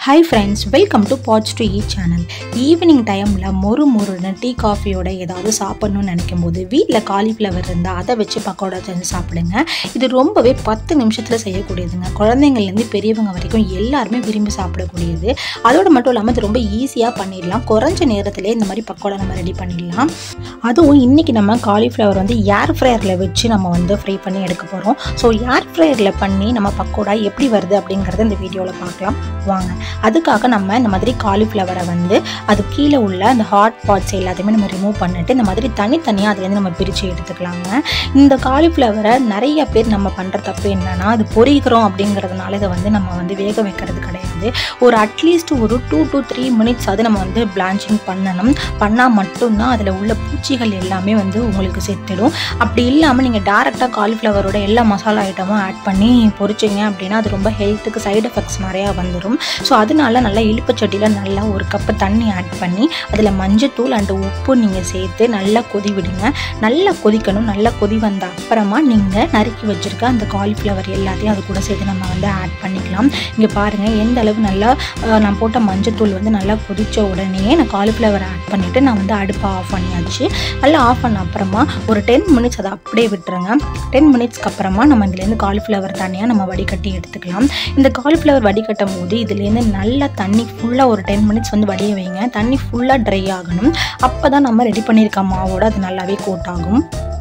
hi friends welcome to பாட்ச் டு ஈ சேனல் ஈவினிங் டைமில் மொறு மொறுன்னு டீ காஃபியோட ஏதாவது சாப்பிட்ணுன்னு நினைக்கும் போது வீட்டில் காலிஃப்ளவர் இருந்தால் அதை வச்சு பக்கோடா செஞ்சு சாப்பிடுங்க இது ரொம்பவே பத்து நிமிஷத்தில் செய்யக்கூடியதுங்க குழந்தைங்கள்லேருந்து பெரியவங்க வரைக்கும் எல்லாருமே விரும்பி சாப்பிடக்கூடியது அதோடு மட்டும் இல்லாமல் இது ரொம்ப ஈஸியாக பண்ணிடலாம் குறைஞ்ச நேரத்திலே இந்த மாதிரி பக்கோடா நம்ம ரெடி பண்ணிடலாம் அதுவும் இன்றைக்கி நம்ம காலிஃப்ளவர் வந்து ஏர் ஃப்ரையரில் வச்சு நம்ம வந்து ஃப்ரை பண்ணி எடுக்க போகிறோம் ஸோ ஏர் ஃப்ரையரில் பண்ணி நம்ம பக்கோடா எப்படி வருது அப்படிங்கிறத இந்த வீடியோவில் பார்க்கலாம் வாங்க அதுக்காக நம்ம இந்த மாதிரி காலிஃப்ளவரை வந்து அது கீழே உள்ள அந்த ஹாட் பார்ட்ஸ் எல்லாத்தையுமே நம்ம ரிமூவ் பண்ணிட்டு இந்த மாதிரி தனித்தனியாக அதுலேருந்து நம்ம பிரித்து எடுத்துக்கலாங்க இந்த காலிஃப்ளவரை நிறைய பேர் நம்ம பண்ணுற தப்பு என்னன்னா அது பொரிக்கிறோம் அப்படிங்கிறதுனால இதை வந்து நம்ம வந்து வேக வைக்கிறது கிடையாது ஒரு அட்லீஸ்ட் ஒரு டூ டு த்ரீ மினிட்ஸ் அது நம்ம வந்து பிளான்ச்சிங் பண்ணணும் பண்ணால் மட்டும்தான் அதில் உள்ள பூச்சிகள் எல்லாமே வந்து உங்களுக்கு செத்துடும் அப்படி இல்லாமல் நீங்கள் டேரெக்டாக காலிஃப்ளவரோட எல்லா மசாலா ஐட்டமும் ஆட் பண்ணி பொரிச்சிங்க அப்படின்னா அது ரொம்ப ஹெல்த்துக்கு சைடு எஃபெக்ட்ஸ் நிறையா வந்துடும் ஸோ அதனால நல்லா இழுப்புச்சட்டியில் நல்லா ஒரு கப்பு தண்ணி ஆட் பண்ணி அதில் மஞ்சத்தூள் அண்டு உப்பு நீங்கள் சேர்த்து நல்லா கொதி விடுங்க நல்லா கொதிக்கணும் நல்லா கொதி வந்த அப்புறமா நீங்கள் நறுக்கி வச்சுருக்க அந்த காலிஃப்ளவர் எல்லாத்தையும் அது கூட சேர்த்து நம்ம வந்து ஆட் பண்ணிக்கலாம் இங்கே பாருங்கள் எந்த அளவு நல்லா அஹ், நான் போட்ட மஞ்சத்தூள் வந்து நல்லா கொதித்த உடனே நான் காலிஃப்ளவர் ஆட் பண்ணிவிட்டு நான் வந்து அடுப்பை ஆஃப் பண்ணியாச்சு நல்லா ஆஃப் பண்ண அப்புறமா ஒரு டென் மினிட்ஸ் அதை அப்படியே விட்டுருங்க டென் மினிட்ஸ்க்கு அப்புறமா நம்ம இதுலேருந்து காலிஃப்ளவர் தனியாக நம்ம வடிகட்டி எடுத்துக்கலாம் இந்த காலிஃப்ளவர் வடிகட்டும் போது இதுலேருந்து நல்லா தண்ணி ஃபுல்லாக ஒரு டென் மினிட்ஸ் வந்து வடிய வைங்க தண்ணி ஃபுல்லாக ட்ரை ஆகணும் அப்போ தான் நம்ம ரெடி பண்ணியிருக்க மாவோட அது நல்லாவே கோட் ஆகும்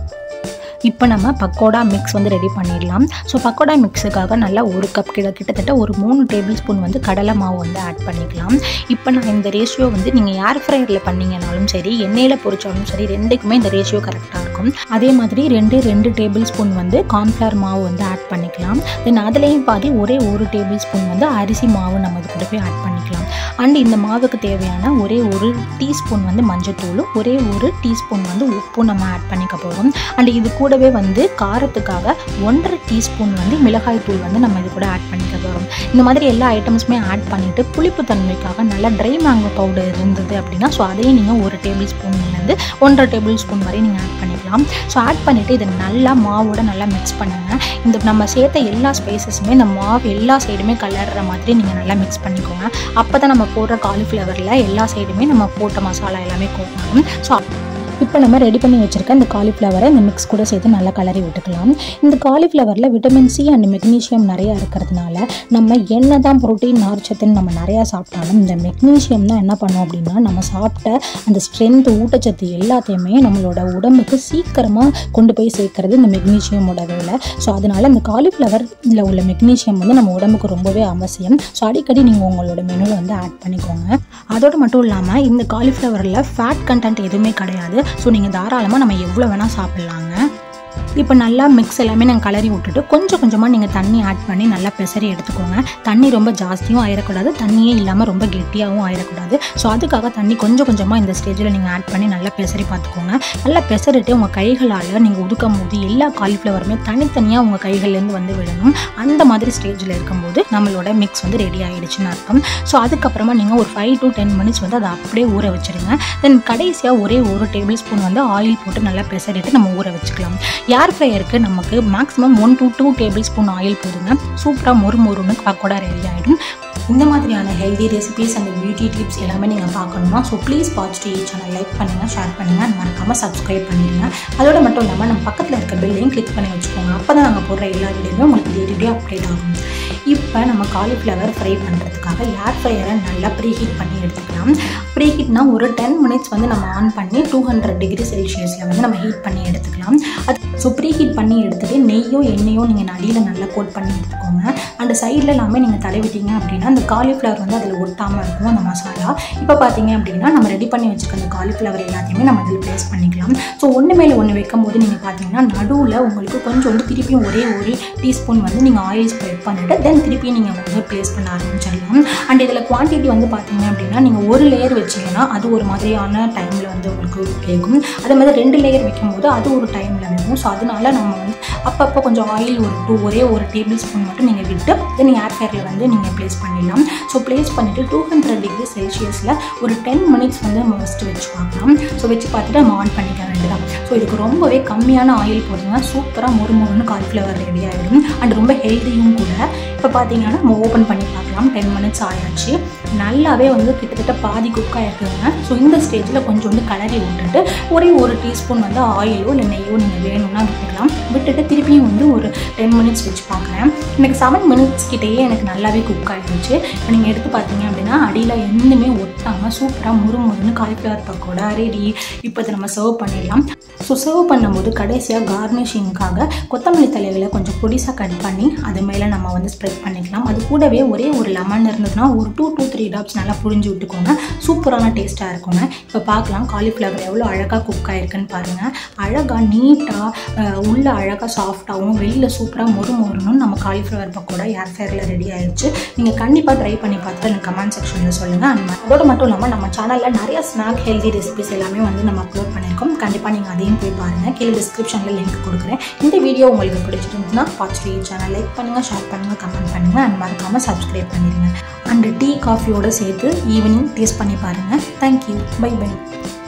இப்போ நம்ம பக்கோடா மிக்ஸ் வந்து ரெடி பண்ணிடலாம் ஸோ பக்கோடா மிக்ஸுக்காக நல்லா ஒரு கப் கிட்ட கிட்டத்தட்ட ஒரு மூணு டேபிள் ஸ்பூன் வந்து கடலை மாவு வந்து ஆட் பண்ணிக்கலாம் இப்போ நான் இந்த ரேஷியோ வந்து நீங்கள் ஏர் ஃப்ரையரில் பண்ணீங்கனாலும் சரி எண்ணெயில் பொரிச்சாலும் சரி ரெண்டுக்குமே இந்த ரேஷியோ கரெக்டாக இருக்கும் அதே மாதிரி ரெண்டு ரெண்டு டேபிள் ஸ்பூன் வந்து கார்ன்ஃப்ளவர் மாவு வந்து ஆட் பண்ணிக்கலாம் தென் அதுலேயும் பாதி ஒரே ஒரு டேபிள் ஸ்பூன் வந்து அரிசி மாவு நம்ம இது கூட போய் ஆட் பண்ணிக்கலாம் அண்ட் இந்த மாவுக்கு தேவையான ஒரே ஒரு டீஸ்பூன் வந்து மஞ்சத்தூளும் ஒரே ஒரு டீஸ்பூன் வந்து உப்பும் நம்ம ஆட் பண்ணிக்க போகிறோம் அண்ட் இது கூடவே வந்து காரத்துக்காக ஒன்றரை டீஸ்பூன் வந்து மிளகாய் தூள் வந்து நம்ம இது கூட ஆட் பண்ணிக்க போகிறோம் இந்த மாதிரி எல்லா ஐட்டம்ஸுமே ஆட் பண்ணிவிட்டு புளிப்பு தன்மைக்காக நல்லா ட்ரை மேங்கோ பவுடர் இருந்தது அப்படின்னா ஸோ அதையும் நீங்கள் ஒரு டேபிள் ஸ்பூன்லேருந்து ஒன்றரை டேபிள் ஸ்பூன் வரை நீங்கள் ஆட் பண்ணிக்கலாம் ஸோ ஆட் பண்ணிவிட்டு இதை நல்லா மாவோட நல்லா மிக்ஸ் பண்ணுங்கள் இந்த நம்ம சேர்த்த எல்லா ஸ்பைசஸுமே இந்த மாவு எல்லா சைடுமே கலர்ற மாதிரி நீங்கள் நல்லா மிக்ஸ் பண்ணிக்கோங்க அப்போ தான் நம்ம போடுற காலிஃப்ளவரில் எல்லா சைடுமே நம்ம போட்ட மசாலா எல்லாமே கோக்கணும் ஸோ இப்போ நம்ம ரெடி பண்ணி வச்சுருக்க இந்த காலிஃப்ளவரை இந்த மிக்ஸ் கூட சேர்த்து நல்லா கலரி விட்டுக்கலாம் இந்த காலிஃப்ளவரில் விட்டமின் சி அண்ட் மெக்னீஷியம் நிறையா இருக்கிறதுனால நம்ம என்ன தான் ப்ரோட்டீன் நார்ச்சத்துன்னு நம்ம நிறையா சாப்பிட்டாலும் இந்த மெக்னீஷியம் தான் என்ன பண்ணும் அப்படின்னா நம்ம சாப்பிட்ட அந்த ஸ்ட்ரென்த் ஊட்டச்சத்து எல்லாத்தையுமே நம்மளோட உடம்புக்கு சீக்கிரமாக கொண்டு போய் சேர்க்கறது இந்த மெக்னீஷியமோட வேலை ஸோ அதனால் இந்த காலிஃப்ளவரில் உள்ள மெக்னீஷியம் வந்து நம்ம உடம்புக்கு ரொம்பவே அவசியம் ஸோ அடிக்கடி நீங்கள் உங்களோட மெனுவில் வந்து ஆட் பண்ணிக்கோங்க அதோடு மட்டும் இல்லாமல் இந்த காலிஃப்ளவரில் ஃபேட் கண்டென்ட் எதுவுமே கிடையாது ஸோ நீங்கள் தாராளமாக நம்ம எவ்வளோ வேணால் சாப்பிட்லாங்க இப்போ நல்லா மிக்ஸ் எல்லாமே நாங்கள் கலரி விட்டுட்டு கொஞ்சம் கொஞ்சமாக நீங்கள் தண்ணி ஆட் பண்ணி நல்லா பெசரி எடுத்துக்கோங்க தண்ணி ரொம்ப ஜாஸ்தியும் ஆயிடக்கூடாது தண்ணியே இல்லாமல் ரொம்ப கெட்டியாகவும் ஆயிடக்கூடாது ஸோ அதுக்காக தண்ணி கொஞ்சம் கொஞ்சமாக இந்த ஸ்டேஜில் நீங்கள் ஆட் பண்ணி நல்லா பெசரி பார்த்துக்கோங்க நல்லா பெசரிட்டு உங்கள் கைகளால் நீங்கள் உதுக்கும் போது எல்லா காலிஃப்ளவருமே தனித்தனியாக உங்கள் கைகள்லேருந்து வந்து விடணும் அந்த மாதிரி ஸ்டேஜில் இருக்கும்போது நம்மளோட மிக்ஸ் வந்து ரெடி ஆகிடுச்சுன்னு அர்த்தம் ஸோ அதுக்கப்புறமா நீங்கள் ஒரு ஃபைவ் டு டென் மினிட்ஸ் வந்து அதை அப்படியே ஊற வச்சுருங்க தென் கடைசியாக ஒரே ஒரு டேபிள் ஸ்பூன் வந்து ஆயில் போட்டு நல்லா பெசரிட்டு நம்ம ஊற வச்சுக்கலாம் ஏர் ஃப்ரையருக்கு நமக்கு maximum one to two tablespoon oil போதுங்க சூப்பராக மொறு மொறுன்னு பக்கோடா ரெடி ஆகிடும் இந்த மாதிரியான healthy recipes and beauty tips எல்லாமே நீங்கள் பார்க்கணுமா ஸோ ப்ளீஸ் வாட்ச் டி சேனல் லைக் பண்ணுங்கள் ஷேர் பண்ணுங்கள் and மறக்காமல் சப்ஸ்கிரைப் பண்ணிடுங்க அதோட மட்டும் இல்லாமல் நம்ம பக்கத்தில் இருக்க பெல்லையும் கிளிக் பண்ணி வச்சுக்கோங்க அப்போ தான் நாங்கள் போடுற எல்லா வீடியோவும் உங்களுக்கு டே டு டே அப்டேட் ஆகும் இப்போ நம்ம காலிஃப்ளவர் ஃப்ரை பண்ணுறதுக்காக ஏர் ஃப்ரையரை நல்லா ப்ரீஹீட் பண்ணி எடுத்துக்கலாம் ப்ரீஹீட்னா ஒரு டென் மினிட்ஸ் வந்து நம்ம ஆன் பண்ணி டூ ஹண்ட்ரட் டிகிரி செல்சியஸில் வந்து நம்ம ஹீட் பண்ணி எடுத்துக்கலாம் அது ஸோ ப்ரீஹீட் பண்ணி எடுத்துகிட்டு நெய்யோ எண்ணெயோ நீங்கள் நடியில் நல்லா கோட் பண்ணி எடுத்துக்கோங்க அந்த சைடில் எல்லாமே நீங்கள் தடவிட்டீங்க அப்படின்னா அந்த காலிஃப்ளவர் வந்து அதில் ஒட்டாமல் இருக்கும் அந்த மசாலா இப்போ பார்த்தீங்க அப்படின்னா நம்ம ரெடி பண்ணி வச்சுருக்க அந்த காலிஃப்ளவர் எல்லாத்தையுமே நம்ம அதில் ப்ளேஸ் பண்ணிக்கலாம் ஸோ ஒன்று மேலே ஒன்று வைக்கும் போது நீங்கள் பார்த்தீங்கன்னா நடுவில் உங்களுக்கு கொஞ்சம் வந்து திருப்பியும் ஒரே ஒரு டீஸ்பூன் வந்து நீங்கள் ஆயில் ஸ்ப்ரெட் பண்ணிவிட்டு தென் திருப்பி நீங்கள் வந்து ப்ளேஸ் பண்ண ஆரம்பிச்சிடலாம் அண்ட் இதில் குவான்டிட்டி வந்து பார்த்தீங்க அப்படின்னா நீங்கள் ஒரு லேயர் வச்சிங்கன்னா அது ஒரு மாதிரியான டைமில் வந்து உங்களுக்கு கேட்கும் அதே மாதிரி ரெண்டு லேயர் வைக்கும்போது அது ஒரு டைமில் வேணும் ஸோ அதனால நம்ம வந்து அப்பப்போ கொஞ்சம் ஆயில் ஒரு டூ ஒரே ஒரு டேபிள் ஸ்பூன் மட்டும் நீங்கள் விட்டு பண்ணிவிட்டு தென் ஏர் ஃபேரில் வந்து நீங்கள் ப்ளேஸ் பண்ணிடலாம் ஸோ ப்ளேஸ் பண்ணிவிட்டு டூ ஹண்ட்ரட் டிகிரி செல்சியஸில் ஒரு டென் மினிட்ஸ் வந்து நம்ம ஃபஸ்ட்டு வச்சு பார்க்கலாம் ஸோ வச்சு பார்த்துட்டு நம்ம ஆன் பண்ணிக்க வேண்டியதான் ஸோ இதுக்கு ரொம்பவே கம்மியான ஆயில் போட்டிங்கன்னா சூப்பராக மொறு மொறுன்னு காலிஃப்ளவர் ரெடி ஆகிடும் அண்ட் ரொம்ப ஹெல்த்தியும் கூட இப்போ பார்த்தீங்கன்னா நம்ம ஓப்பன் பண்ணி பார்க்கலாம் டென் மினிட்ஸ் ஆயாச்சு நல்லாவே வந்து கிட்டத்தட்ட பாதி குக் ஆகிருக்குங்க ஸோ இந்த ஸ்டேஜில் கொஞ்சோண்டு கலரி விட்டுட்டு ஒரே ஒரு டீஸ்பூன் வந்து ஆயிலோ இல்லை நெய்யோ நீங்கள் வேணும்னா விட்டுக்கலாம் விட்டுட்டு திருப்பியும் வந்து ஒரு டென் மினிட்ஸ் வச்சு பார்க்குறேன் எனக்கு செவன் மினிட்ஸ் கிட்டேயே எனக்கு நல்லாவே குக் ஆகிடுச்சு இப்போ நீங்கள் எடுத்து பார்த்தீங்க அப்படின்னா அடியில் எதுவுமே ஒட்டாமல் சூப்பராக முறு முறுன்னு காலிஃப்ளவர் பக்கோடா ரெடி இப்போ இதை நம்ம சர்வ் பண்ணிடலாம் ஸோ சர்வ் பண்ணும்போது கடைசியாக கார்னிஷிங்காக கொத்தமல்லி தலைகளை கொஞ்சம் பொடிசாக கட் பண்ணி அது மேலே நம்ம வந்து ஸ்ப்ரெட் பண்ணிக்கலாம் அது கூடவே ஒரே ஒரு லெமன் இருந்ததுன்னா ஒரு டூ டூ த்ரீ டாப்ஸ் நல்லா புரிஞ்சு விட்டுக்கோங்க சூப்பரான டேஸ்ட்டாக இருக்குங்க இப்போ பார்க்கலாம் காலிஃப்ளவர் எவ்வளோ அழகாக குக் ஆகிருக்குன்னு பாருங்கள் அழகாக நீட்டாக உள்ள அழகாக சாஃப்டாகவும் வெளியில் சூப்பராக மொறு மொறுணும் நம்ம காலிஃப்ளவர் பக்கோடா ஏர் ஃபேரில் ரெடி ஆயிடுச்சு நீங்கள் கண்டிப்பாக ட்ரை பண்ணி பார்த்துட்டு எனக்கு கமெண்ட் செக்ஷனில் சொல்லுங்கள் அண்ட் அதோடு மட்டும் இல்லாமல் நம்ம சேனலில் நிறைய ஸ்நாக் ஹெல்தி ரெசிபிஸ் எல்லாமே வந்து நம்ம அப்லோட் பண்ணியிருக்கோம் கண்டிப்பாக நீங்கள் அதையும் போய் பாருங்கள் கீழே டிஸ்கிரிப்ஷனில் லிங்க் கொடுக்குறேன் இந்த வீடியோ உங்களுக்கு பிடிச்சிருந்துச்சுன்னா பாட்ஸ்ட்ரீ சேனல் லைக் பண்ணுங்கள் ஷேர் பண்ணுங்கள் கமெண்ட் பண்ணுங்கள் அண்ட் மறக்காமல் சப்ஸ்கிரைப் பண்ணிடுங்க அண்ட் டீ காஃபியோடு சேர்த்து ஈவினிங் டேஸ்ட் பண்ணி பாருங்கள் தேங்க்யூ பை பை